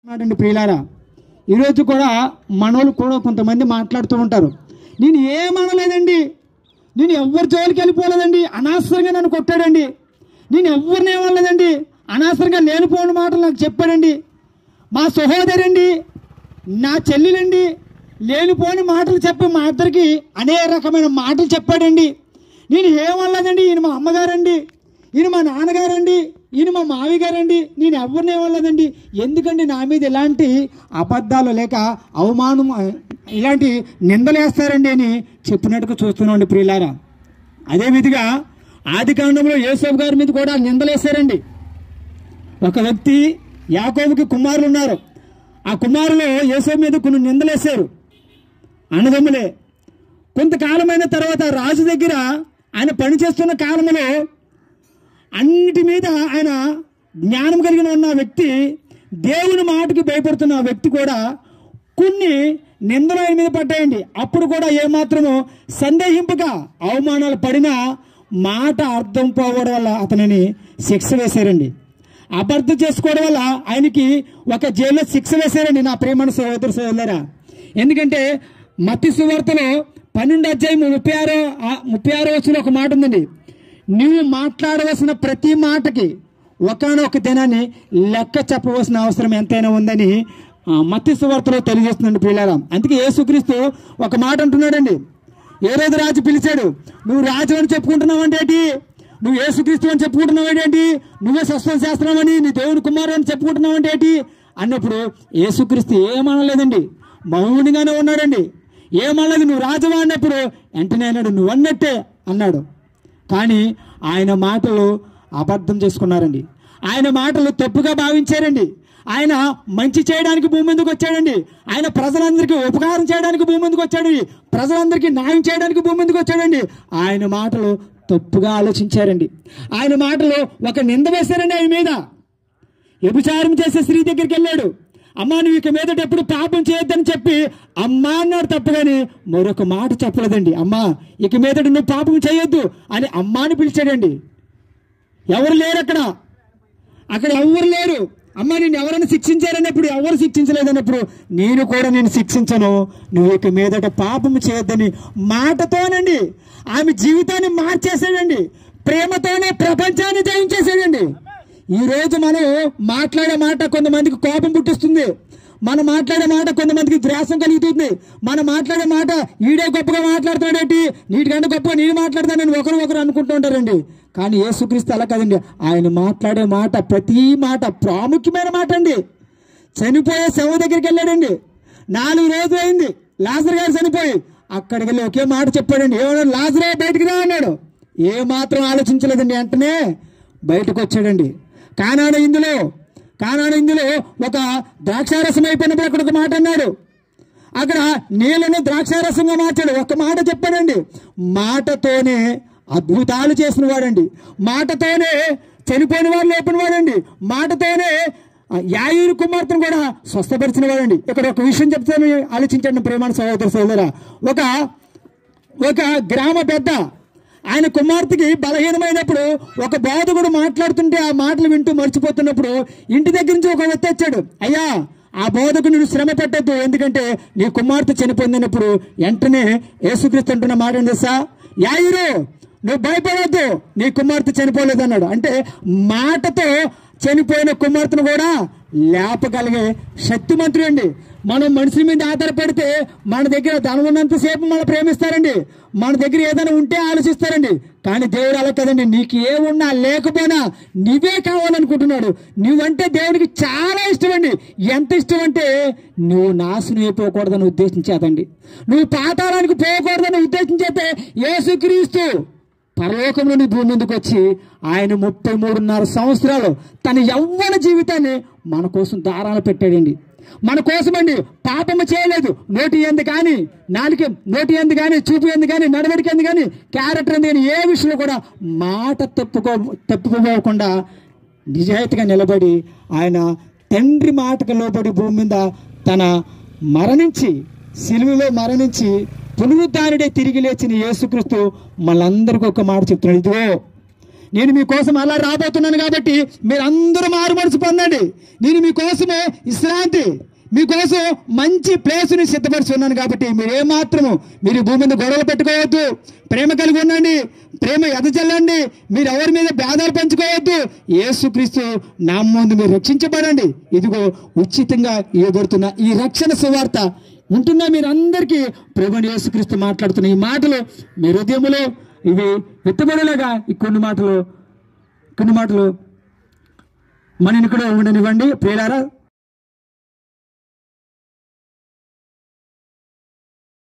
ఉన్నాడండి ప్రియులారా ఈరోజు కూడా మనోళ్ళు కూడా కొంతమంది మాట్లాడుతూ ఉంటారు నేను ఏమనలేదండి నేను ఎవరి జోలికి వెళ్ళిపోలేదండి అనవసరంగా నన్ను కొట్టాడండి నేను ఎవరిని ఏమనలేదండి అనవసరంగా లేనిపోని మాటలు నాకు చెప్పాడండి మా సహోదరండి నా చెల్లెలండి లేనిపోని మాటలు చెప్పి మా ఇద్దరికి అనేక రకమైన మాటలు చెప్పాడండి నేను ఏమనలేదండి ఈయన మా అమ్మగారండి ఈయన మా నాన్నగారండి ఈయన మా మావి గారండి నేను ఎవరిని ఏమనలేదండి ఎందుకండి నా మీద ఇలాంటి అబద్ధాలు లేక అవమానం ఆ, ఇలాంటి నిందలు వేస్తారండి అని చెప్పినట్టుగా చూస్తున్నాండి ప్రియులారా అదే విధిగా ఆది కాండంలో యేసోబు గారి మీద కూడా నిందలేశారండి ఒక వ్యక్తి యాకోబుకి కుమారులు ఉన్నారు ఆ కుమారులు యేసోబు మీద కొన్ని నిందలేశారు అన్నదమ్ములే కొంతకాలమైన తర్వాత రాజు దగ్గర ఆయన పనిచేస్తున్న కాలంలో అన్నిటి మీద ఆయన జ్ఞానం కలిగిన ఉన్న వ్యక్తి దేవుని మాటకి భయపడుతున్న ఆ వ్యక్తి కూడా కొన్ని నిందలు ఆయన మీద పడ్డాయండి అప్పుడు కూడా ఏమాత్రము సందేహింపగా అవమానాలు పడినా మాట అర్థం పోవడం వల్ల అతనిని శిక్ష వేశారండి అబద్ధం చేసుకోవడం వల్ల ఆయనకి ఒక జైల్లో శిక్ష వేశారండి నా ప్రేమను సహోదరు సహోదరా ఎందుకంటే మత్తి సువార్తలో పన్నెండు అధ్యాయం ముప్పై ఆరో ఆ- ముప్పై ఆరో వచ్చిన ఒక మాట ఉందండి నువ్వు మాట్లాడవలసిన ప్రతి మాటకి ఒకనొక దినాన్ని లెక్క చెప్పవలసిన అవసరం ఎంతైనా ఉందని ఆ, మత్తి సువార్తలో తెలియజేస్తుందండి పిల్లరా అందుకే యేసుక్రీస్తు ఒక మాట అంటున్నాడండి ఏ రోజు రాజు పిలిచాడు నువ్వు రాజు అని చెప్పుకుంటున్నావు అంటే ఏంటి నువ్వు యేసుక్రీస్తు అని చెప్పుకుంటున్నావు ఏంటి నువ్వే సస్తం చేస్తున్నావని నీ దేవుని కుమారు అని చెప్పుకుంటున్నావు అంటే ఏంటి అన్నప్పుడు యేసుక్రీస్తు ఏమనలేదండి మౌనిగానే ఉన్నాడండి ఏమనలేదు నువ్వు రాజువా అన్నప్పుడు వెంటనే అన్నాడు నువ్వు అన్నట్టే అన్నాడు కానీ ఆయన మాటలు అబద్ధం చేసుకున్నారండి ఆయన మాటలు తప్పుగా భావించారండి ఆయన మంచి చేయడానికి భూమి మీదకి వచ్చాడండి ఆయన ప్రజలందరికీ ఉపకారం చేయడానికి భూమి మీదకి వచ్చాడు ప్రజలందరికీ న్యాయం చేయడానికి భూమి మీదకి వచ్చాడండి ఆయన మాటలు తప్పుగా ఆలోచించారండి ఆయన మాటలు ఒక నింద వేశారండి ఆయన మీద వ్యభిచారం చేసే స్త్రీ దగ్గరికి వెళ్ళాడు అమ్మా నువ్వు ఇక మీదట ఎప్పుడు పాపం చేయొద్దని చెప్పి అమ్మా అన్నాడు తప్పగాని మరొక మాట చెప్పలేదండి అమ్మా ఇక మీదట నువ్వు పాపం చేయొద్దు అని అమ్మాని పిలిచాడండి ఎవరు లేరు అక్కడ అక్కడ ఎవరు లేరు అమ్మ నేను ఎవరైనా శిక్షించారన్నప్పుడు ఎవరు శిక్షించలేదన్నప్పుడు నేను కూడా నేను శిక్షించను నువ్వు ఇక మీదట పాపం చేయొద్దని మాటతోనండి ఆమె జీవితాన్ని మార్చేసాడండి ప్రేమతోనే ప్రపంచాన్ని జయించేసాడండి ఈ రోజు మనం మాట్లాడే మాట కొంతమందికి కోపం పుట్టిస్తుంది మనం మాట్లాడే మాట కొంతమందికి ద్వేషం కలుగుతుంది మనం మాట్లాడే మాట ఈడే గొప్పగా మాట్లాడతాడేంటి నీటికంటే గొప్పగా నేను మాట్లాడతానని ఒకరు ఒకరు అనుకుంటూ ఉంటారండి కానీ యేసుక్రీస్తు అలా కదండి ఆయన మాట్లాడే మాట ప్రతి మాట ప్రాముఖ్యమైన మాట అండి చనిపోయే శవ దగ్గరికి వెళ్ళాడండి నాలుగు రోజులు అయింది లాజర్ గారు చనిపోయి అక్కడికి వెళ్ళి ఒకే మాట చెప్పాడండి ఏమన్నాడు లాజరే బయటికి రా అన్నాడు ఏ మాత్రం ఆలోచించలేదండి వెంటనే బయటకు వచ్చాడండి కానాడు ఇందులో కానాడు ఇందులో ఒక ద్రాక్షారసం అయిపోయినప్పుడు అక్కడ ఒక మాట అన్నాడు అక్కడ నీళ్ళను ద్రాక్షారసంగా మార్చాడు ఒక్క మాట చెప్పాడండి మాటతోనే అద్భుతాలు చేసిన వాడండి మాటతోనే చనిపోయిన వాడు లేపిన వాడండి మాటతోనే ఆ యాయూరు కుమార్తెను కూడా స్వస్థపరిచిన వాడండి ఇక్కడ ఒక విషయం చెప్తాను ఆలోచించండి ప్రేమాన సహోదర సహోదర ఒక ఒక గ్రామ పెద్ద ఆయన కుమార్తెకి బలహీనమైనప్పుడు ఒక బోధకుడు మాట్లాడుతుంటే ఆ మాటలు వింటూ మర్చిపోతున్నప్పుడు ఇంటి దగ్గర నుంచి ఒక వ్యక్తి వచ్చాడు అయ్యా ఆ బోధకుని నువ్వు శ్రమ పెట్టద్దు ఎందుకంటే నీ కుమార్తె చనిపోయిందన్నప్పుడు వెంటనే యేసుక్రీస్తు అంటున్న మాట ఏంటి తెలుసా యాయురు నువ్వు భయపడవద్దు నీ కుమార్తె చనిపోలేదన్నాడు అంటే మాటతో చనిపోయిన కుమార్తెను కూడా లేపగలిగే శక్తిమంతుడు అండి మనం మనుషుల మీద ఆధారపడితే మన దగ్గర ధనం ఉన్నంతసేపు మనం ప్రేమిస్తారండి మన దగ్గర ఏదైనా ఉంటే ఆలోచిస్తారండి కానీ దేవుడు అలా కదండి నీకు ఏ ఉన్నా లేకపోయినా నువ్వే కావాలనుకుంటున్నాడు నువ్వంటే దేవుడికి చాలా ఇష్టం అండి ఎంత ఇష్టం అంటే నువ్వు నాశనం అయిపోకూడదని ఉద్దేశించేదండి నువ్వు పాతాళానికి పోకూడదని ఉద్దేశించేతే యేసుక్రీస్తు పరలోకం నుండి భూమి మీదకి వచ్చి ఆయన ముప్పై మూడున్నర సంవత్సరాలు తన యవ్వన జీవితాన్ని మన కోసం దారాలు పెట్టాడండి మన కోసమండి పాపము చేయలేదు నోటి ఎందు కానీ నాలుక నోటి ఎందు కానీ చూపు ఎందు కానీ నడవడికి ఎందు కానీ క్యారెక్టర్ ఎందు కానీ ఏ విషయంలో కూడా మాట తప్పుకో తప్పుకోకుండా నిజాయితీగా నిలబడి ఆయన తండ్రి మాటకు లోబడి భూమి మీద తన మరణించి సిలువలో మరణించి పునరుద్ధానుడే తిరిగి లేచిన యేసుక్రీస్తు మనందరికీ ఒక మాట చెప్తున్నాడు ఇదిగో నేను మీకోసం అలా రాబోతున్నాను కాబట్టి మీరు అందరూ మారు మనసు పొందండి నేను మీకోసమే విశ్రాంతి మీకోసం మంచి ప్లేస్ని సిద్ధపరిచి ఉన్నాను కాబట్టి మీరు ఏమాత్రము మీరు ఈ భూమి మీద గొడవలు పెట్టుకోవద్దు ప్రేమ కలిగి ఉండండి ప్రేమ ఎదజల్లండి మీరు ఎవరి మీద భేదాలు పెంచుకోవద్దు యేసుక్రీస్తు నా ముందు మీరు రక్షించబడండి ఇదిగో ఉచితంగా ఇవ్వబడుతున్న ఈ రక్షణ సువార్త ఉంటున్నా మీరందరికీ ప్రభుని యేసుక్రీస్తు మాట్లాడుతున్న ఈ మాటలు మీ హృదయములో ఇవి విత్తబడేలాగా ఈ కొన్ని మాటలు కొన్ని మాటలు మన ఇక్కడ ఉండనివ్వండి ప్రియులారా